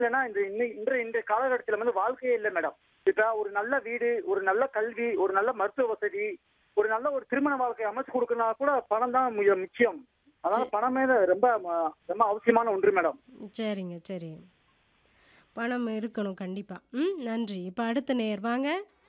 இல்லைன்னா இந்த இன்னை- இன்றைய இன்றைய காலகட்டத்தில் வந்து வாழ்க்கையே இல்லை மேடம் இப்ப ஒரு நல்ல வீடு ஒரு நல்ல கல்வி ஒரு நல்ல மருத்துவ வசதி ஒரு நல்ல ஒரு திருமண வாழ்க்கை அமைச்சு கொடுக்கணும்னா கூட பணம் தான் மு- முக்கியம் அதனால பணமே ரொம்ப ம- ரொம்ப அவசியமான ஒன்று மேடம் சரிங்க சரி பணம் இருக்கணும் கண்டிப்பாக ம் நன்றி இப்போ அடுத்த நேர் வாங்க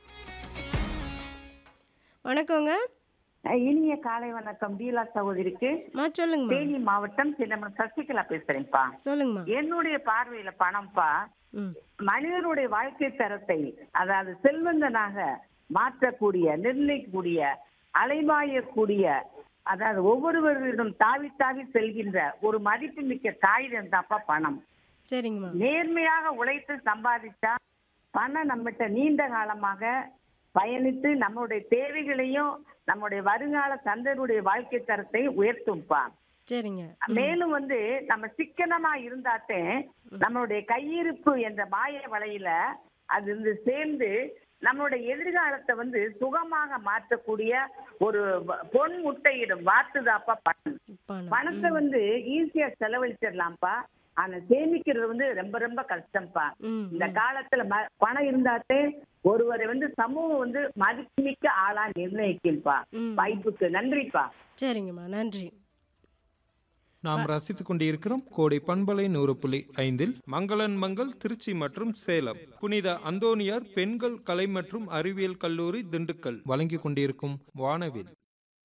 வணக்கங்க அஹ் இனிய காலை வணக்கம் டீலா சகோதரிக்கு மா சொல்லுங்கம்மா தேனி மாவட்டம் சின்னமன் சசிகலா பேசுறேன்ப்பா சொல்லுங்கம்மா என்னுடைய பார்வையில பணம்ப்பா ம் மனிதனுடைய வாழ்க்கை தரத்தை அதாவது செல்வந்தனாக மாற்றக்கூடிய நிர்ணயிக்கக்கூடிய அலைபாயக்கூடிய அதாவது ஒவ்வொருவரிடம் தாவி தாவி செல்கின்ற ஒரு மதிப்புமிக்க காகிதம் தான்ப்பா பணம் சரிங்கம்மா நேர்மையாக உழைத்து சம்பாதிச்சா பணம் நம்மகிட்ட நீண்ட காலமாக பயணித்து நம்மளுடைய தேவைகளையும் நம்முடைய வருங்கால சந்தருடைய வாழ்க்கை தரத்தை உயர்த்தும்பா சரிங்க மேலும் வந்து நம்ம சிக்கனமா இருந்தாத்தே நம்மளுடைய கையிருப்பு என்ற மாய வலையில அது வந்து சேர்ந்து நம்மளுடைய எதிர்காலத்தை வந்து சுகமாக மாற்றக்கூடிய ஒரு வ- பொன் முட்டையிடும் வாத்துதாப்பா பணம் பணம் பணத்தை வந்து ஈஸியா செலவழிச்சிடலாம்ப்பா ஆனா சேமிக்கிறது வந்து ரொம்ப ரொம்ப கஷ்டம்ப்பா ம் இந்த காலத்துல ம- பணம் இருந்தாத்தே ஒருவரை வந்து சமூகம் வந்து மதிப்புமிக்க ஆளா நிர்ணயிக்கும்பா ம். வாய்ப்புக்கு நன்றிப்பா சரிங்கம்மா நன்றி நாம் ரசித்துக் கொண்டிருக்கிறோம் கோடை பண்பலை நூறு புள்ளி ஐந்தில் மங்களன் மங்கள் திருச்சி மற்றும் சேலம் புனித அந்தோனியார் பெண்கள் கலை மற்றும் அறிவியல் கல்லூரி திண்டுக்கல் வழங்கிக் கொண்டிருக்கும் வானவில்